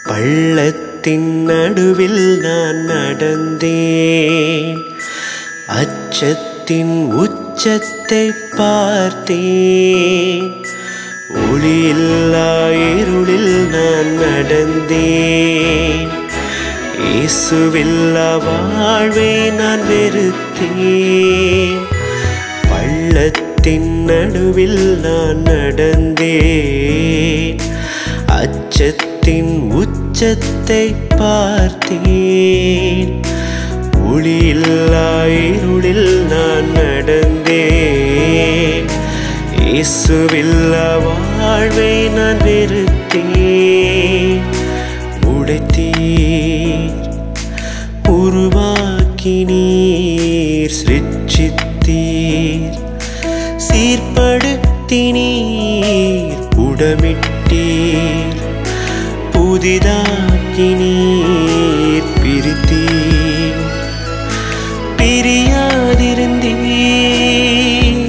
பள்ளத்தின் நடுவில் நான் நடந்தேன் அச்சத்தின் உச்சத்தை பார்த்தேன் ஒளியில்லா இருளில் நான் நடந்தேன் இயேசுவில்லா வாழ்வை நான் வெறுத்தேன் பள்ளத்தின் நடுவில் நான் நடந்தேன் அச்சத்தின் உச்சத்தை பார்த்தேன் ஒளியில்லா இருளில் நான் நடந்தேன் இயேசுவில்லா வாழ்வை நான் வெறுத்தேன் உடைத்தீர் உருவாக்கினீர் சிருச்சித்தீர் சீர்படுத்தினீர் உடமிட்டீர் புதிதாக்கினீர் பிரித்தீர் பிரியாதிருந்தீர்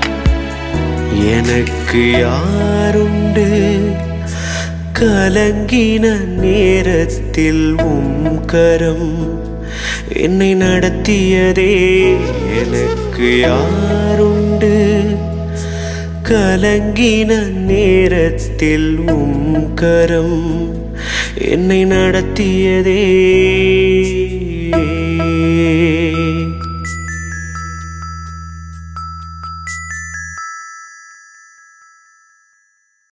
எனக்கு யாருண்டு கலங்கின நேரத்தில் உம் கரம் என்னை நடத்தியதே எனக்கு யாருண்டு கலங்கின நேரத்தில் உம் கரம் என்னை நடத்தியதே